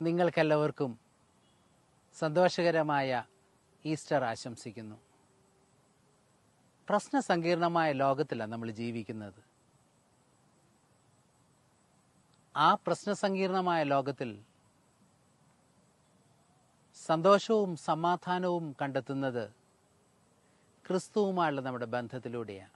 നിങ്ങൾക്കെല്ലാവർക്കും സന്തോഷകരമായ ഈസ്റ്റർ ആശംസിക്കുന്നു പ്രശ്നസങ്കീർണമായ ലോകത്തിലാണ് നമ്മൾ ജീവിക്കുന്നത് ആ പ്രശ്നസങ്കീർണമായ ലോകത്തിൽ സന്തോഷവും സമാധാനവും കണ്ടെത്തുന്നത് ക്രിസ്തുവുമായുള്ള നമ്മുടെ ബന്ധത്തിലൂടെയാണ്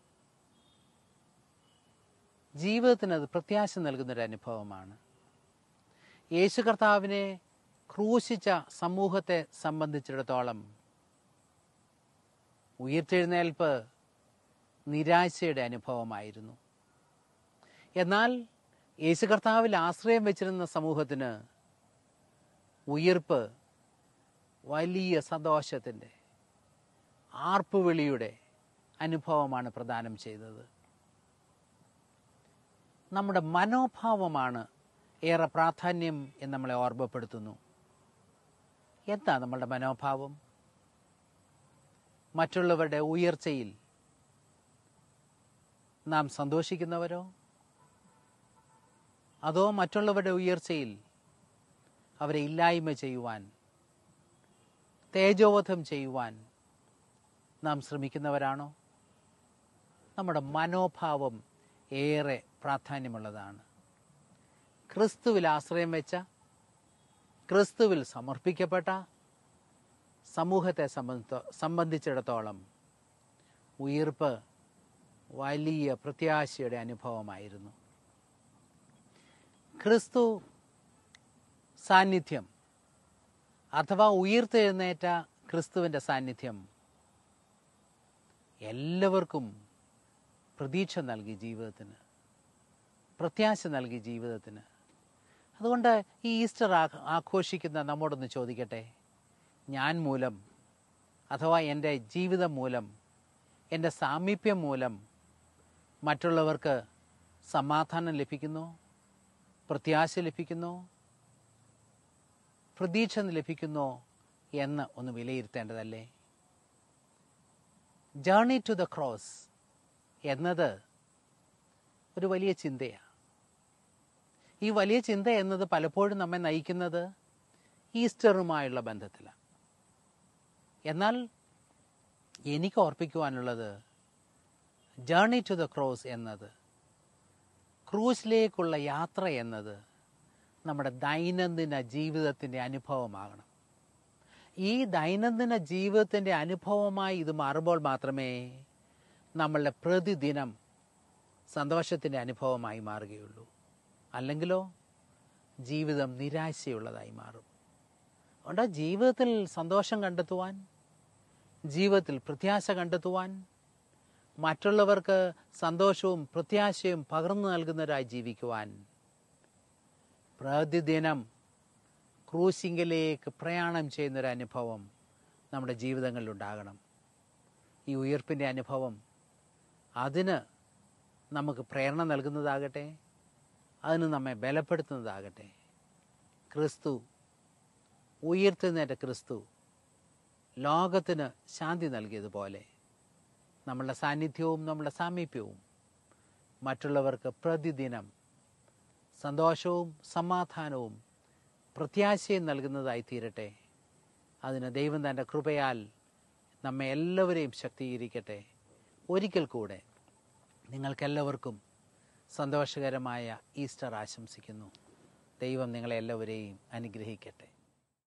ജീവിതത്തിന് അത് പ്രത്യാശ നൽകുന്നൊരു അനുഭവമാണ് യേശു കർത്താവിനെ ക്രൂശിച്ച സമൂഹത്തെ സംബന്ധിച്ചിടത്തോളം ഉയർത്തെഴുന്നേൽപ്പ് നിരാശയുടെ അനുഭവമായിരുന്നു എന്നാൽ യേശു കർത്താവിൽ ആശ്രയം വെച്ചിരുന്ന സമൂഹത്തിന് ഉയർപ്പ് വലിയ സന്തോഷത്തിൻ്റെ ആർപ്പുവിളിയുടെ അനുഭവമാണ് പ്രദാനം ചെയ്തത് നമ്മുടെ മനോഭാവമാണ് ഏറെ പ്രാധാന്യം എന്ന് നമ്മളെ ഓർമ്മപ്പെടുത്തുന്നു എന്താ നമ്മളുടെ മനോഭാവം മറ്റുള്ളവരുടെ ഉയർച്ചയിൽ നാം സന്തോഷിക്കുന്നവരോ അതോ മറ്റുള്ളവരുടെ ഉയർച്ചയിൽ അവരെ ഇല്ലായ്മ ചെയ്യുവാൻ തേജോവധം ചെയ്യുവാൻ നാം ശ്രമിക്കുന്നവരാണോ നമ്മുടെ മനോഭാവം ഏറെ പ്രാധാന്യമുള്ളതാണ് ക്രിസ്തുവിൽ ആശ്രയം വെച്ച ക്രിസ്തുവിൽ സമർപ്പിക്കപ്പെട്ട സമൂഹത്തെ സംബന്ധിച്ച സംബന്ധിച്ചിടത്തോളം ഉയർപ്പ് വലിയ പ്രത്യാശയുടെ അനുഭവമായിരുന്നു ക്രിസ്തു സാന്നിധ്യം അഥവാ ഉയർത്തെഴുന്നേറ്റ ക്രിസ്തുവിൻ്റെ സാന്നിധ്യം എല്ലാവർക്കും പ്രതീക്ഷ നൽകി ജീവിതത്തിന് പ്രത്യാശ നൽകി ജീവിതത്തിന് അതുകൊണ്ട് ഈ ഈസ്റ്റർ ആ- ആഘോഷിക്കുന്ന നമ്മോടൊന്ന് ചോദിക്കട്ടെ ഞാൻ മൂലം അഥവാ എൻ്റെ ജീവിതം മൂലം എൻ്റെ സാമീപ്യം മൂലം മറ്റുള്ളവർക്ക് സമാധാനം ലഭിക്കുന്നു പ്രത്യാശ ലഭിക്കുന്നു പ്രതീക്ഷ ലഭിക്കുന്നോ എന്ന് ഒന്ന് വിലയിരുത്തേണ്ടതല്ലേ ജേർണി ടു ദ ക്രോസ് എന്നത് ഒരു വലിയ ചിന്തയാണ് ഈ വലിയ ചിന്ത എന്നത് പലപ്പോഴും നമ്മെ നയിക്കുന്നത് ഈസ്റ്ററുമായുള്ള ബന്ധത്തിലാണ് എന്നാൽ എനിക്ക് ഓർപ്പിക്കുവാനുള്ളത് ജേർണി ടു ദ ക്രോസ് എന്നത് ക്രൂസിലേക്കുള്ള യാത്ര എന്നത് നമ്മുടെ ദൈനംദിന ജീവിതത്തിൻ്റെ അനുഭവമാകണം ഈ ദൈനംദിന ജീവിതത്തിൻ്റെ അനുഭവമായി ഇത് മാറുമ്പോൾ മാത്രമേ നമ്മളുടെ പ്രതിദിനം സന്തോഷത്തിൻ്റെ അനുഭവമായി മാറുകയുള്ളൂ അല്ലെങ്കിലോ ജീവിതം നിരാശയുള്ളതായി മാറും അതുകൊണ്ട് ജീവിതത്തിൽ സന്തോഷം കണ്ടെത്തുവാൻ ജീവിതത്തിൽ പ്രത്യാശ കണ്ടെത്തുവാൻ മറ്റുള്ളവർക്ക് സന്തോഷവും പ്രത്യാശയും പകർന്നു നൽകുന്നവരായി ജീവിക്കുവാൻ പ്രതിദിനം ക്രൂശിങ്കിലേക്ക് പ്രയാണം ചെയ്യുന്നൊരു അനുഭവം നമ്മുടെ ജീവിതങ്ങളിൽ ഉണ്ടാകണം ഈ ഉയർപ്പിൻ്റെ അനുഭവം അതിന് നമുക്ക് പ്രേരണ നൽകുന്നതാകട്ടെ അതിന് നമ്മെ ബലപ്പെടുത്തുന്നതാകട്ടെ ക്രിസ്തു ഉയർത്തുന്നേറ്റ ക്രിസ്തു ലോകത്തിന് ശാന്തി നൽകിയതുപോലെ നമ്മളുടെ സാന്നിധ്യവും നമ്മളുടെ സാമീപ്യവും മറ്റുള്ളവർക്ക് പ്രതിദിനം സന്തോഷവും സമാധാനവും പ്രത്യാശയും നൽകുന്നതായി തീരട്ടെ അതിന് ദൈവം തൻ്റെ കൃപയാൽ നമ്മെ എല്ലാവരെയും ശക്തീകരിക്കട്ടെ ഒരിക്കൽ കൂടെ നിങ്ങൾക്കെല്ലാവർക്കും സന്തോഷകരമായ ഈസ്റ്റർ ആശംസിക്കുന്നു ദൈവം നിങ്ങളെല്ലാവരെയും അനുഗ്രഹിക്കട്ടെ